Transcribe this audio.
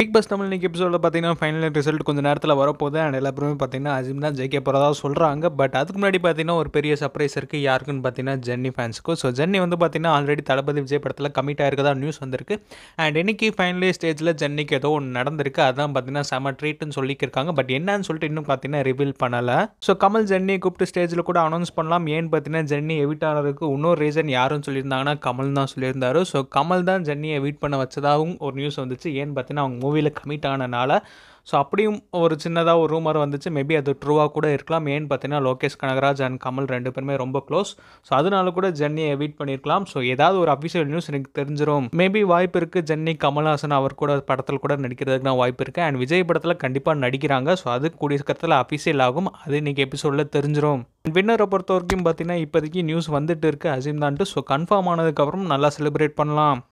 big pass Tamil இன்னைக்கு எபிசோடில் பார்த்தீங்கன்னா ஃபைனல் ரிசல்ட் கொஞ்சம் நேரத்தில் வரப்போகுது அண்ட் எல்லாருமே பார்த்தீங்கன்னா அஜிம் தான் ஜெயிக்க போகிறதா சொல்கிறாங்க பட் அதுக்கு முன்னாடி பார்த்தீங்கன்னா ஒரு பெரிய சர்ப்ரைஸ் இருக்குது யாருக்குன்னு பார்த்தீங்கன்னா ஜென்னி ஃபேன்ஸுக்கும் ஸோ ஜென்னி வந்து பார்த்தீங்கன்னா ஆல்ரெடி தளபதி விஜய் படத்தில் கமிட் ஆயிருக்கதா நியூஸ் வந்திருக்கு அண்ட் இன்னைக்கு ஃபைனலி ஸ்டேஜில் ஜென்னிக்கு ஏதோ ஒன்று நடந்திருக்கு அதான் பார்த்தீங்கன்னா செம ட்ரீட்னு சொல்லியிருக்காங்க பட் என்னன்னு சொல்லிட்டு இன்னும் பார்த்தீங்கன்னா ரிவீல் பண்ணலை ஸோ கமல் ஜென்னியை கூப்பிட்டு ஸ்டேஜில் கூட அனௌன்ஸ் பண்ணலாம் ஏன்னு பார்த்தீங்கன்னா ஜென்னி எவிட் ஆனதுக்கு இன்னொரு ரீசன் யாருன்னு சொல்லியிருந்தாங்கன்னா கமல் தான் சொல்லியிருந்தாரு ஸோ கமல் தான் ஜென்னியை எவிட் பண்ண வச்சதாகவும் ஒரு நியூஸ் வந்துச்சு ஏன்னு பார்த்தீங்கன்னா அவங்க மூவியில் கமிட் ஆனனால ஸோ அப்படியும் ஒரு சின்னதாக ஒரு ரூமர் வந்துச்சு மேபி அது ட்ரூவாக கூட இருக்கலாம் ஏன்னு பார்த்தீங்கன்னா லோகேஷ் கனகராஜ் அண்ட் கமல் ரெண்டு பேருமே ரொம்ப க்ளோஸ் ஸோ அதனால கூட ஜென்னியை எவிட் பண்ணியிருக்கலாம் ஸோ ஏதாவது ஒரு அஃபிஷியல் நியூஸ் எனக்கு தெரிஞ்சிடும் மேபி வாய்ப்பு இருக்குது ஜென்னி கமல்ஹாசன் அவர் கூட படத்தில் கூட நடிக்கிறதுக்கு தான் வாய்ப்பு இருக்குது அண்ட் விஜய் படத்தில் கண்டிப்பாக நடிக்கிறாங்க ஸோ அது கூடிய சீக்கிரத்தில் அஃபிஷியல் ஆகும் அது இன்னைக்கு எபிசோடில் தெரிஞ்சிடும் வின்னரை பொறுத்த வரைக்கும் பார்த்தீங்கன்னா இப்போதைக்கு நியூஸ் வந்துட்டு இருக்கு அசீம் தான்ட்டு ஸோ கன்ஃபார்ம் ஆனதுக்கப்புறம் நல்லா செலிப்ரேட் பண்ணலாம்